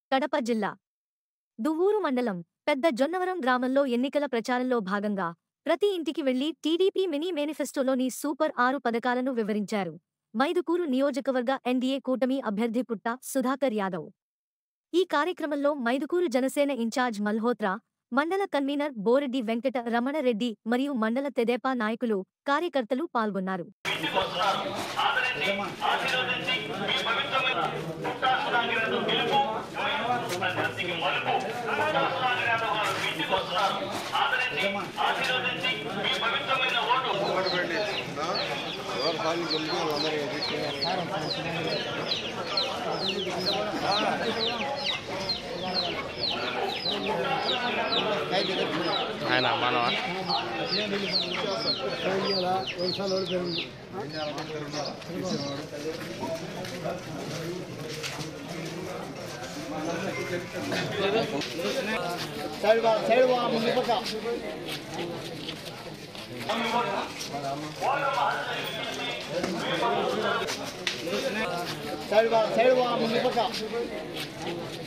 కడప జిల్లా దువ్వూరు మండలం పెద్ద జొన్నవరం గ్రామంలో ఎన్నికల ప్రచారంలో భాగంగా ప్రతి ఇంటికి వెళ్లి టీడీపీ మినీ మేనిఫెస్టోలోని సూపర్ ఆరు పథకాలను వివరించారు మైదుకూరు నియోజకవర్గ ఎన్డీఏ కూటమి అభ్యర్థి పుట్ట సుధాకర్ యాదవ్ ఈ కార్యక్రమంలో మైదుకూరు జనసేన ఇన్ఛార్జ్ మల్హోత్రా మండల కన్వీనర్ బోరెడ్డి వెంకట రమణరెడ్డి మరియు మండల తెదేపా నాయకులు కార్యకర్తలు పాల్గొన్నారు ఎవరు పాలు కలిగి వాళ్ళందరూ ఎదుర్కొన్నారు ఆయన మనవా సైడ్ వా సైడ్ వా ముందు పక్క సైడ్ వా సైడ్ వా ముందు పక్క